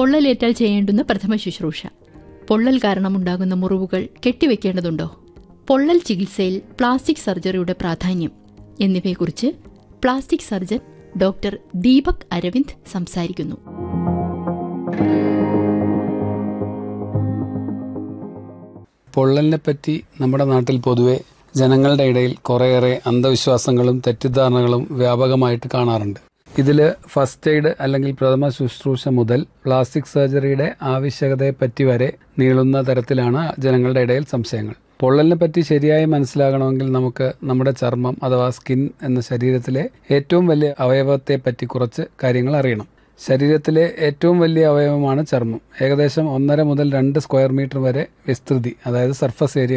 പൊള്ളലേറ്റാൽ ചെയ്യേണ്ടുന്ന പ്രഥമ ശുശ്രൂഷ പൊള്ളൽ കാരണമുണ്ടാകുന്ന മുറിവുകൾ കെട്ടിവെക്കേണ്ടതുണ്ടോ പൊള്ളൽ ചികിത്സയിൽ പ്ലാസ്റ്റിക് സർജറിയുടെ പ്രാധാന്യം എന്നിവയെക്കുറിച്ച് plastic surgeon doctor Deepak Aravind സംസാരിക്കുന്നു പൊള്ളലിനെ പറ്റി നമ്മുടെ നാട്ടിൽ പൊതുവെ ജനങ്ങളുടെ ഇടയിൽ കുറേയേറെ അന്ധവിശ്വാസങ്ങളും തെറ്റിദ്ധാരണകളും വ്യാപകമായിട്ട് കാണാറുണ്ട് ഇതിൽ ഫസ്റ്റ് എയ്ഡ് അല്ലെങ്കിൽ പ്രഥമ ശുശ്രൂഷ മുതൽ പ്ലാസ്റ്റിക് സർജറിയുടെ ആവശ്യകതയെപ്പറ്റി വരെ നീളുന്ന തരത്തിലാണ് ജനങ്ങളുടെ ഇടയിൽ സംശയങ്ങൾ പൊള്ളലിനെ പറ്റി ശരിയായി മനസ്സിലാകണമെങ്കിൽ നമുക്ക് നമ്മുടെ ചർമ്മം അഥവാ സ്കിൻ എന്ന ശരീരത്തിലെ ഏറ്റവും വലിയ അവയവത്തെ പറ്റി കുറച്ച് കാര്യങ്ങൾ അറിയണം ശരീരത്തിലെ ഏറ്റവും വലിയ അവയവമാണ് ചർമ്മം ഏകദേശം ഒന്നര മുതൽ രണ്ട് സ്ക്വയർ മീറ്റർ വരെ വിസ്തൃതി അതായത് സർഫസ് ഏരിയ